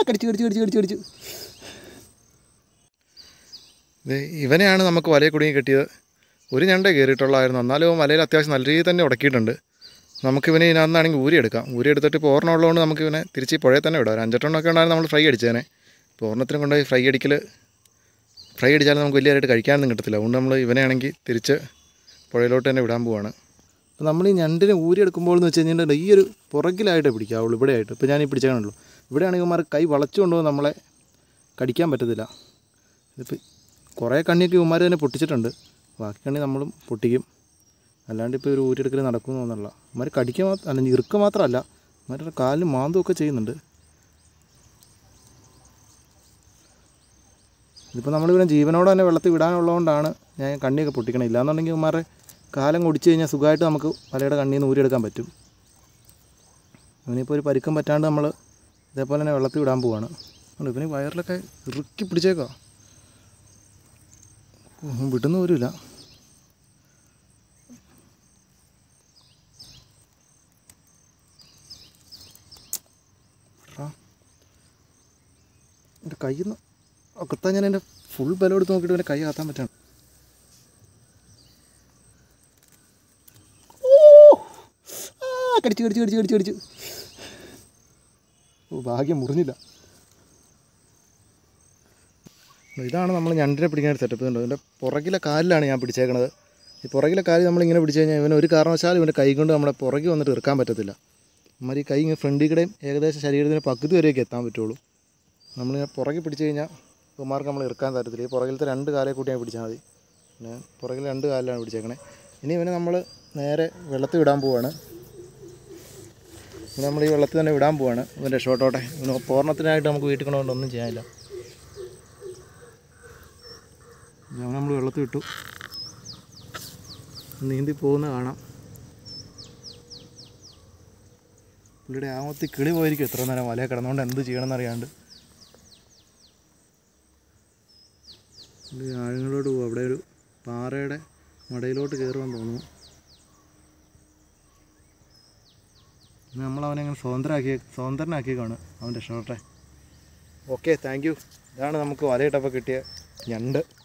കടിച്ചു കടിച്ചു കടിച്ചു കടിച്ചു കടിച്ചു ഇത് ഇവനെയാണ് നമുക്ക് വലയിൽ കുടുങ്ങി കിട്ടിയത് ഒരു ഞണ്ടേ കയറിയിട്ടുള്ളായിരുന്നു എന്നാലും അവൻ വലയിൽ അത്യാവശ്യം നല്ല രീതിയിൽ തന്നെ ഉടക്കിയിട്ടുണ്ട് നമുക്കിവനെ ഇതിനകത്താണെങ്കിൽ ഊരി എടുക്കാം ഊരി എടുത്തിട്ട് ഇപ്പോൾ ഓർണം ഉള്ളതുകൊണ്ട് നമുക്ക് ഇവനെ തിരിച്ച് ഈ പുഴയിൽ തന്നെ വിടാം ഒരു അഞ്ചെട്ടെണ്ണമൊക്കെ ഉണ്ടായിരുന്നു നമ്മൾ ഫ്രൈ അടിച്ചേനെ ഇപ്പോൾ ഓർണത്തിന് കൊണ്ടുപോയി ഫ്രൈ അടിക്കൽ ഫ്രൈ അടിച്ചാലും നമുക്ക് വലിയതായിട്ട് കഴിക്കാനൊന്നും കിട്ടത്തില്ല അതുകൊണ്ട് നമ്മൾ ഇവനെയാണെങ്കിൽ തിരിച്ച് പുഴയിലോട്ട് തന്നെ വിടാൻ പോവാണ് അപ്പോൾ നമ്മൾ ഈ ഞണ്ടിനെ ഊരി എടുക്കുമ്പോൾ എന്ന് വെച്ച് കഴിഞ്ഞിട്ടുണ്ടെങ്കിൽ ഈ ഒരു പുറകിലായിട്ടേ പിടിക്കാവുള്ളൂ ഇവിടെ ആയിട്ട് ഇപ്പോൾ ഞാൻ ഈ പിടിച്ചാണല്ലോ ഇവിടെയാണെങ്കിൽ ഇവന്മാർ കൈ വളച്ചുകൊണ്ട് നമ്മളെ കടിക്കാൻ പറ്റത്തില്ല ഇതിപ്പോൾ കുറേ കണ്ണിയൊക്കെ ഇവന്മാർ തന്നെ പൊട്ടിച്ചിട്ടുണ്ട് ബാക്കി കണ്ണി നമ്മളും പൊട്ടിക്കും അല്ലാണ്ട് ഇപ്പോൾ ഒരു ഊരിയെടുക്കൽ നടക്കുമെന്ന് തോന്നുന്നില്ല ഇവന്മാർ കടിക്കാൻ മാത്രം അല്ല ഇറുക്ക മാത്രമല്ല ഇവന്മാരുടെ കാലിന് മാന്തമൊക്കെ ചെയ്യുന്നുണ്ട് ഇതിപ്പോൾ നമ്മളിവിടെ ജീവനോടെ തന്നെ വെള്ളത്തിൽ വിടാനുള്ളതുകൊണ്ടാണ് ഞാൻ കണ്ണിയൊക്കെ പൊട്ടിക്കണത് ഇല്ലാന്നുണ്ടെങ്കിൽ ഇവന്മാരുടെ കാലം കുടിച്ചു കഴിഞ്ഞാൽ സുഖമായിട്ട് നമുക്ക് വലയുടെ കണ്ണിൽ നിന്ന് ഊരിയെടുക്കാൻ പറ്റും ഇവനിപ്പോൾ ഒരു പരുക്കം പറ്റാണ്ട് നമ്മൾ ഇതേപോലെ തന്നെ വെള്ളത്തിൽ വിടാൻ പോവാണ് അതുകൊണ്ട് ഇവന് വയറിലൊക്കെ ഇറുക്കി പിടിച്ചേക്കാം വിടുന്ന പോലുമില്ല എൻ്റെ കയ്യിൽ നിന്ന് ഒക്കത്താൻ ഞാൻ എൻ്റെ ഫുൾ ബലം എടുത്ത് നോക്കിയിട്ട് എൻ്റെ കൈ കാത്താൻ പറ്റാണ് ആ, കടിച്ചു കടിച്ചു കടിച്ചു കടിച്ചു കടിച്ചു ഓ ഭാഗ്യം മുറിഞ്ഞില്ല ഇതാണ് നമ്മൾ ഞണ്ടിനെ പിടിക്കാൻ സെറ്റപ്പ് ഉണ്ട് ഇതിൻ്റെ പുറകിലെ കാലിലാണ് ഞാൻ പിടിച്ചേക്കണത് ഈ പുറകിലെ കാല് നമ്മളിങ്ങനെ പിടിച്ചു കഴിഞ്ഞാൽ ഇവന് ഒരു കാരണവശാലും ഇവൻ്റെ കൈ കൊണ്ട് നമ്മളെ പുറകിൽ വന്നിട്ട് ഇറക്കാൻ പറ്റത്തില്ല നമ്മൾ ഈ കൈ ഇങ്ങനെ ഫ്രണ്ടിൽ കൂടെയും ഏകദേശം ശരീരത്തിന് പകുതി വരെയൊക്കെ എത്താൻ പറ്റുള്ളൂ നമ്മളിങ്ങനെ പുറകിൽ പിടിച്ചു കഴിഞ്ഞാൽ ഇവന്മാർക്ക് നമ്മൾ ഇറക്കാൻ തരത്തില്ല ഈ പുറകിലത്തെ രണ്ട് കാലെ കൂട്ടി ഞാൻ പിടിച്ചാൽ മതി പിന്നെ പുറകിൽ രണ്ട് കാലിലാണ് പിടിച്ചേക്കണേ ഇനി ഇവനെ നമ്മൾ നേരെ വെള്ളത്തിൽ വിടാൻ പോവാണ് ഇനി നമ്മൾ ഈ വെള്ളത്തിൽ തന്നെ വിടാൻ പോവാണ് ഇവൻ രക്ഷപ്പെട്ടോട്ടെ ഇവന് പൂർണ്ണത്തിനായിട്ട് നമുക്ക് വീട്ടിൽ കൊണ്ടുകൊണ്ട് ഒന്നും ചെയ്യാനില്ല ഞാൻ നമ്മൾ വെള്ളത്തിൽ വിട്ടു നീന്തി പോകുന്ന കാണാം പുള്ളിയുടെ ആമത്തി കിളി പോയിരിക്കും എത്ര നേരം വലയെ കിടന്നുകൊണ്ട് എന്ത് ചെയ്യണമെന്ന് അറിയാണ്ട് പുള്ളി ആഴങ്ങളോട് പോകും അവിടെ ഒരു പാറയുടെ മടയിലോട്ട് കയറുമെന്ന് തോന്നുന്നു ഇന്ന് നമ്മളവനെ അങ്ങനെ സ്വതന്ത്രമാക്കി സ്വതന്ത്രനാക്കിയേക്കാണ് അവൻ രക്ഷപ്പെട്ടെ ഓക്കെ താങ്ക് യു ഇതാണ് നമുക്ക് വലയിട്ടപ്പോൾ കിട്ടിയ ഞണ്ട്